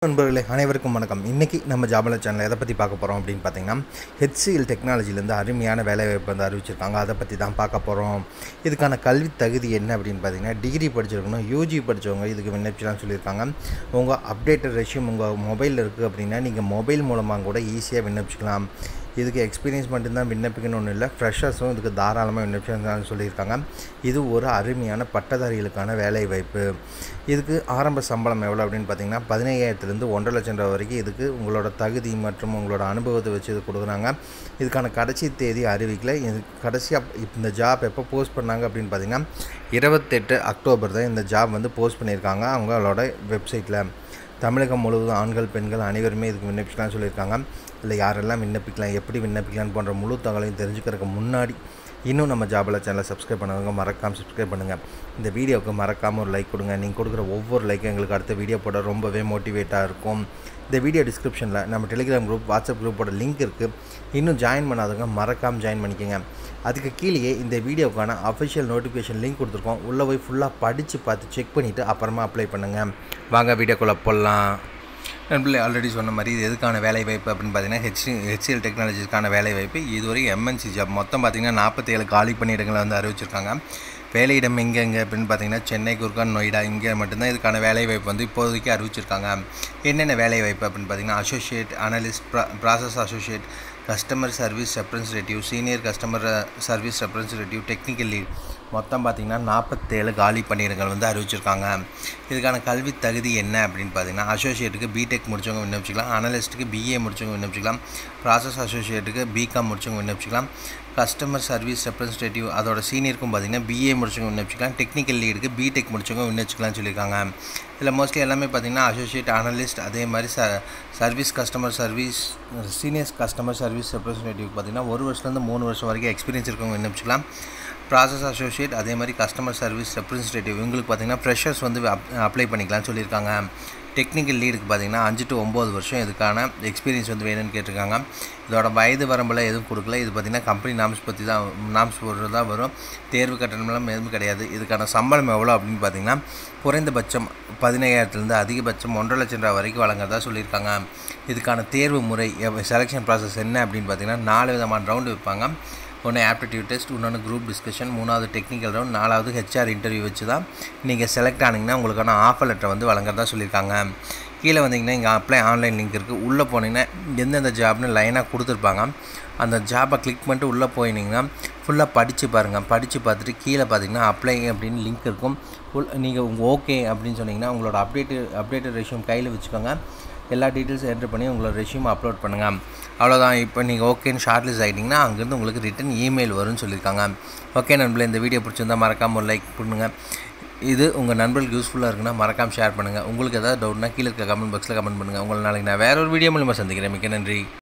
நண்பர்களே அனைவருக்கும் வணக்கம் இன்றைக்கி நம்ம ஜாபல சேனல் எதை பற்றி பார்க்க போகிறோம் அப்படின்னு பார்த்தீங்கன்னா ஹெச்சிஎல் டெக்னாலஜிலேருந்து அருமையான வேலைவாய்ப்பு வந்து அறிவிச்சிருக்காங்க அதை பற்றி தான் பார்க்க போகிறோம் இதுக்கான கல்வி தகுதி என்ன அப்படின்னு பார்த்தீங்கன்னா டிகிரி படிச்சிருக்கணும் யூஜி படித்தவங்க இதுக்கு விண்ணப்பிச்சலாம் சொல்லியிருக்காங்க உங்கள் அப்டேட்டட் ரெஷ்யூம் உங்கள் மொபைலில் இருக்குது அப்படின்னா நீங்கள் மொபைல் மூலமாக கூட ஈஸியாக விண்ணப்பிச்சிக்கலாம் இதுக்கு எக்ஸ்பீரியன்ஸ் மட்டும்தான் விண்ணப்பிக்கணும்னு ஒன்றும் இல்லை ஃப்ரெஷர்ஸும் இதுக்கு தாராளமாக விண்ணப்பிச்சாங்க சொல்லியிருக்காங்க இது ஒரு அருமையான பட்டதாரிகளுக்கான வேலை வாய்ப்பு இதுக்கு ஆரம்ப சம்பளம் எவ்வளோ அப்படின்னு பார்த்தீங்கன்னா பதினையாயிரத்துலேருந்து ஒன்றரை லட்சம் ரூபா வரைக்கும் இதுக்கு உங்களோட தகுதி மற்றும் உங்களோட அனுபவத்தை வச்சு இது கொடுக்குறாங்க இதுக்கான கடைசி தேதி அறிவிக்கல இது கடைசியாக இந்த ஜாப் எப்போ போஸ்ட் பண்ணாங்க அப்படின்னு பார்த்தீங்கன்னா இருபத்தெட்டு அக்டோபர் தான் இந்த ஜாப் வந்து போஸ்ட் பண்ணியிருக்காங்க அவங்களோட வெப்சைட்டில் தமிழகம் முழுவதும் ஆண்கள் பெண்கள் அனைவருமே இதுக்கு விண்ணப்பிக்கலாம் சொல்லியிருக்காங்க இல்லை யாரெல்லாம் விண்ணப்பிக்கலாம் எப்படி விண்ணப்பிக்கலாம் போன்ற முழு தகவலையும் தெரிஞ்சுக்கிறதுக்கு முன்னாடி இன்னும் நம்ம ஜாபல சேனலை சப்ஸ்கிரைப் பண்ணவங்க மறக்காமல் சப்ஸ்கிரைப் பண்ணுங்கள் இந்த வீடியோவுக்கு மறக்காமல் ஒரு லைக் கொடுங்க நீங்கள் கொடுக்குற ஒவ்வொரு லைக்கும் எங்களுக்கு அடுத்த வீடியோ போட ரொம்பவே மோட்டிவேட்டாக இருக்கும் இந்த வீடியோ டிஸ்கிரிப்ஷனில் நம்ம டெலிகிராம் குரூப் வாட்ஸ்அப் குரூப்போட லிங்க் இருக்குது இன்னும் ஜாயின் பண்ணாதவங்க மறக்காமல் ஜாயின் பண்ணிக்கோங்க அதுக்கு கீழேயே இந்த வீடியோக்கான அஃபிஷியல் நோட்டிஃபிகேஷன் லிங்க் கொடுத்துருக்கோம் உள்ளே போய் ஃபுல்லாக படித்து பார்த்து செக் பண்ணிவிட்டு அப்புறமா அப்ளை பண்ணுங்கள் வாங்க வீடியோக்குள்ளே போடலாம் நண்பர்களே ஆல்ரெடி சொன்ன மாதிரி இது எதுக்கான வேலை வாய்ப்பு அப்படின்னு பார்த்தீங்கன்னா ஹெச் ஹெச்எல் டெக்னாலஜிக்கான வேலை வாய்ப்பு இதுவரை எம்என்சி ஜாப் மொத்தம் பார்த்தீங்கன்னா நாற்பத்தேழு காலி பணியிடங்களை வந்து அறிவிச்சிருக்காங்க வேலையிடம் எங்கே எங்கே அப்படின்னு பார்த்தீங்கன்னா சென்னை குர்கான் நொய்டா இங்கே மட்டும்தான் இதுக்கான வேலை வாய்ப்பு வந்து இப்போதைக்கு அறிவிச்சிருக்காங்க என்னென்ன வேலை வாய்ப்பு அப்படின்னு பார்த்தீங்கன்னா associate analyst process associate customer service representative senior customer service representative technical lead மொத்தம் பார்த்திங்கன்னா நாற்பத்தேழு காலி பணியிடங்கள் வந்து அறிவிச்சிருக்காங்க இதுக்கான கல்வி தகுதி என்ன அப்படின்னு பார்த்தீங்கன்னா அசோசியேட்டுக்கு பிடெக் முடிச்சவங்க விண்ணப்பிச்சிக்கலாம் அனலிஸ்ட்டுக்கு பிஏ முடிச்சவங்க விண்ணப்பிச்சிக்கலாம் ப்ராசஸ் அசோசியேட்டுக்கு பிகாம் முடிச்சவங்க விண்ணப்பிச்சிக்கலாம் கஸ்டமர் சர்வீஸ் ரெப்ரசன்டேட்டிவ் அதோட சீனியருக்கும் பார்த்தீங்கன்னா பிஏ முடிச்சவங்க விண்ணப்பிச்சிக்கலாம் டெக்னிக்கல் லீடுக்கு பிடெக் முடிச்சவங்க விண்ணப்பிச்சிக்கலாம்னு சொல்லியிருக்காங்க இதில் மோஸ்ட்லி எல்லாமே பார்த்தீங்கன்னா அசோசியேட் அனலிஸ்ட் அதே மாதிரி ச service customer service seniors customer service representative பார்த்தீங்கன்னா ஒரு வருஷத்துலேருந்து மூணு வருஷம் வரைக்கும் எக்ஸ்பீரியன்ஸ் இருக்கவங்க விண்ணப்பிச்சிக்கலாம் ப்ராசஸ் அசோசியேட் அதே மாதிரி கஸ்டமர் சர்வீஸ் ரெப்ரசன்டேட்டிவ் இவங்களுக்கு பார்த்தீங்கன்னா ஃப்ரெஷர்ஸ் வந்து அப்ளை பண்ணிக்கலாம்னு சொல்லியிருக்காங்க டெக்னிக்கல் லீடுக்கு பார்த்தீங்கன்னா அஞ்சு டு ஒம்பது வருஷம் இதுக்கான எக்ஸ்பீரியன்ஸ் வந்து வேணும்னு கேட்டிருக்காங்க இதோட வயது வரம்பில் எதுவும் கொடுக்கல இது பார்த்திங்கன்னா கம்பெனி நாம்ஸ் பற்றி தான் நாம்ஸ் போடுறது தான் வரும் தேர்வு கட்டணம்லாம் எதுவும் கிடையாது இதுக்கான சம்பளம் எவ்வளோ அப்படின்னு பார்த்தீங்கன்னா குறைந்தபட்சம் பதினையாயிரத்துலேருந்து அதிகபட்சம் ஒன்றரை லட்சம் ரூபா வரைக்கும் வழங்குறதா சொல்லியிருக்காங்க இதுக்கான தேர்வு முறை செலெக்ஷன் ப்ராசஸ் என்ன அப்படின்னு பார்த்தீங்கன்னா நாலு விதமான ரவுண்டு வைப்பாங்க ஒன்று ஆப்டிடியூட் டெஸ்ட் இன்னொன்று குரூப் டிஸ்கஷன் மூணாவது டெக்னிக்கல் ரவுண்ட் நாலாவது ஹெச்ஆர் இன்டர்வியூ வச்சு தான் நீங்கள் செலக்ட் ஆனீங்கன்னா உங்களுக்கான ஆஃபர் லெட்டர் வந்து வழங்குறதா சொல்லியிருக்காங்க கீழே வந்தீங்கன்னா இங்கே அப்ளை ஆன்லைன் லிங்க் இருக்குது உள்ளே போனீங்கன்னா எந்தெந்த ஜாப்னு லைனாக கொடுத்துருப்பாங்க அந்த ஜாப்பை கிளிக் பண்ணிட்டு உள்ளே போயினீங்கன்னா ஃபுல்லாக படித்து பாருங்கள் படித்து பார்த்துட்டு கீழே பார்த்தீங்கன்னா அப்ளை அப்படின்னு லிங்க் இருக்கும் ஃபுல் நீங்கள் உங்கள் ஓகே அப்படின்னு சொன்னீங்கன்னா உங்களோட அப்டேட்டு அப்டேட்டட் ரெஷ்யூம் கையில் வச்சுக்கோங்க எல்லா டீட்டெயில்ஸும் என்ட்ரு பண்ணி உங்களோட ரெஷ்யூம் அப்லோட் பண்ணுங்கள் அவ்வளோதான் இப்போ நீங்கள் ஓகேன்னு ஷார்ட் லிஸ்ட் ஆகிட்டிங்கன்னா அங்கேருந்து உங்களுக்கு ரிட்டன் இமெயில் வரும்னு சொல்லியிருக்காங்க ஓகே நண்பர்களே இந்த வீடியோ பிடிச்சிருந்தால் மறக்காமல் ஒரு லைக் பண்ணுங்கள் இது உங்கள் நண்பர்களுக்கு யூஸ்ஃபுல்லாக இருக்குன்னா மறக்காமல் ஷேர் பண்ணுங்கள் உங்களுக்கு ஏதாவது டவுட்னா கீழே இருக்க கமெண்ட் பாக்ஸில் கமெண்ட் பண்ணுங்கள் உங்களை நாளைக்கு நான் வேற ஒரு வீடியோ மூலமாக சந்திக்கிறேன் மிக்க நன்றி